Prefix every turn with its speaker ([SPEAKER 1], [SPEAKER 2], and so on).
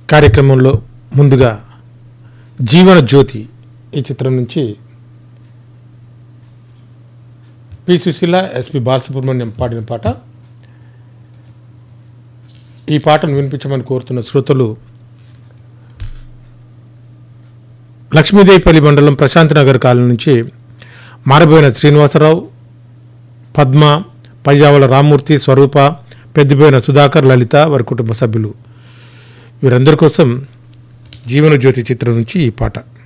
[SPEAKER 1] కార్యక్రమంలో ముందుగా జీవన జ్యోతి ఈ చిత్రం నుంచి పి సుశీల ఎస్పి బాలసుబ్రహ్మణ్యం పాడిన పాట ఈ పాటను వినిపించమని కోరుతున్న శ్రోతలు లక్ష్మీదేవిపల్లి మండలం ప్రశాంత్ నగర్ కాలనీ నుంచి మారబోయిన శ్రీనివాసరావు పద్మ పయ్యావల రామ్మూర్తి స్వరూప పెద్దబోయిన సుధాకర్ లలిత వారి కుటుంబ సభ్యులు వీరందరి కోసం జీవన జ్యోతి చిత్రం నుంచి ఈ పాట